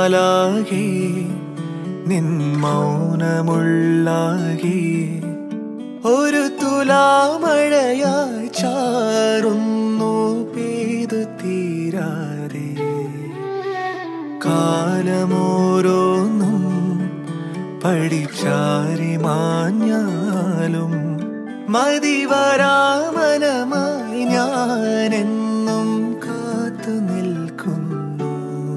മാലാകെ നിൻ മൗനമുള്ളാകെ ഒരു തുലാമഴയായി ചാറുന്നു പെയ്തു തീരാതെ കാലമോരോന്നും പഠിച്ചാരി മാഞ്ഞാലും മതിവരാമനമായി ഞാനെന്നും കാത്തു നിൽക്കുന്നു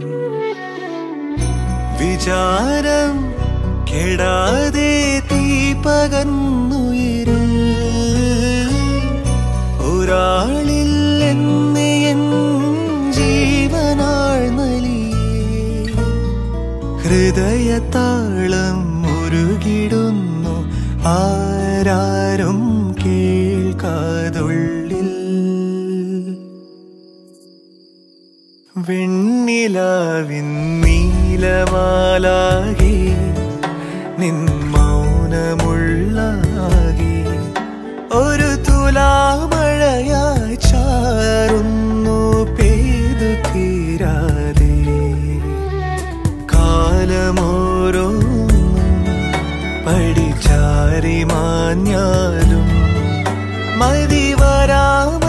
വിചാരം കെടാതെ തീ പകർന്നുയരും ഒരാളിൽ എന്ന് എൻ ജീവനാൾ നലിയേ ഹൃദയതാളം മുരുകിടുന്നു ആരാരും കേൾക്കാതുള്ളിൽ വെണ്ണിലാവിൻ നീലമാലാകെ നിൻ മൗനമുള്ളാകെ ഒരു തുലാമഴയായി ചാറുന്നു പെയ്തു തീരാതെ കാലമോരോന്നും പടിചാരി മാഞ്ഞാലും മതിവരാമ